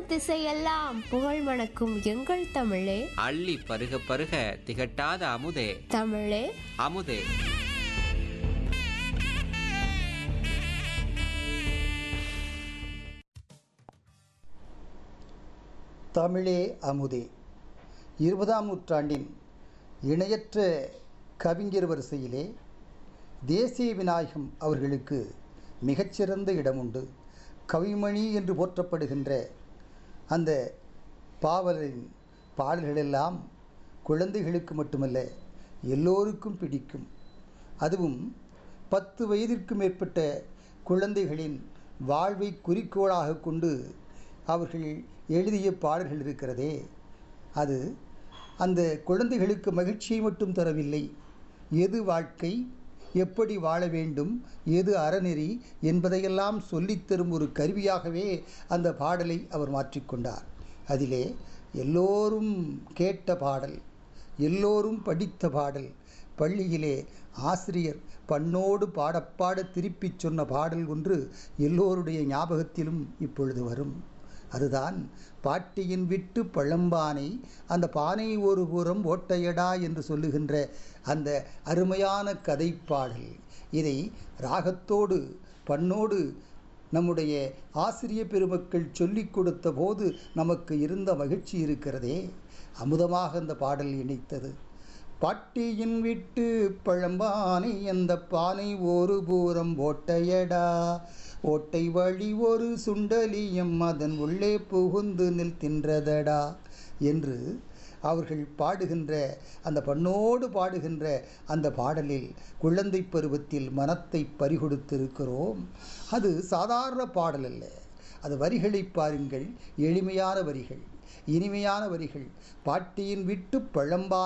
திசையெல்லாம் புகழ் மணக்கும் எங்கள் தமிழே அள்ளி பருக பருக திகட்டாத அமுதே தமிழே அமுதே தமிழே அமுதே இருபதாம் நூற்றாண்டின் இணையற்ற கவிஞர் வரிசையிலே தேசிய விநாயகம் அவர்களுக்கு மிகச்சிறந்த இடம் உண்டு கவிமணி என்று போற்றப்படுகின்ற அந்த பாவலரின் பாடல்களெல்லாம் குழந்தைகளுக்கு மட்டுமல்ல எல்லோருக்கும் பிடிக்கும் அதுவும் பத்து வயதிற்கு மேற்பட்ட குழந்தைகளின் வாழ்வை குறிக்கோளாக கொண்டு அவர்கள் எழுதிய பாடல்கள் இருக்கிறதே அது அந்த குழந்தைகளுக்கு மகிழ்ச்சியை மட்டும் தரவில்லை எது வாழ்க்கை எப்படி வாழ வேண்டும் எது அறநெறி என்பதையெல்லாம் சொல்லித்தரும் ஒரு கருவியாகவே அந்த பாடலை அவர் மாற்றிக்கொண்டார் அதிலே எல்லோரும் கேட்ட பாடல் எல்லோரும் படித்த பாடல் பள்ளியிலே ஆசிரியர் பண்ணோடு பாடப்பாட திருப்பிச் சொன்ன பாடல் ஒன்று எல்லோருடைய ஞாபகத்திலும் இப்பொழுது வரும் அதுதான் பாட்டியின் விட்டு பழம்பானை அந்த பானை ஒரு புறம் ஓட்டையடா என்று சொல்லுகின்ற அந்த அருமையான கதைப்பாடல் இதை ராகத்தோடு பண்ணோடு நம்முடைய ஆசிரிய பெருமக்கள் சொல்லிக் கொடுத்த போது நமக்கு இருந்த மகிழ்ச்சி இருக்கிறதே அமுதமாக அந்த பாடல் இணைத்தது பாட்டியின் விட்டு பழம்பானை அந்த பானை ஒரு பூரம் ஓட்டையடா ஓட்டை வழி ஒரு சுண்டலியம் அதன் உள்ளே புகுந்து நில் தின்றதடா என்று அவர்கள் பாடுகின்ற அந்த பண்ணோடு பாடுகின்ற அந்த பாடலில் குழந்தை பருவத்தில் மனத்தை பறிகொடுத்திருக்கிறோம் அது சாதாரண பாடல் அல்ல அது வரிகளை பாருங்கள் எளிமையான வரிகள் இனிமையான வரிகள் பாட்டியின் விட்டு பழம்பா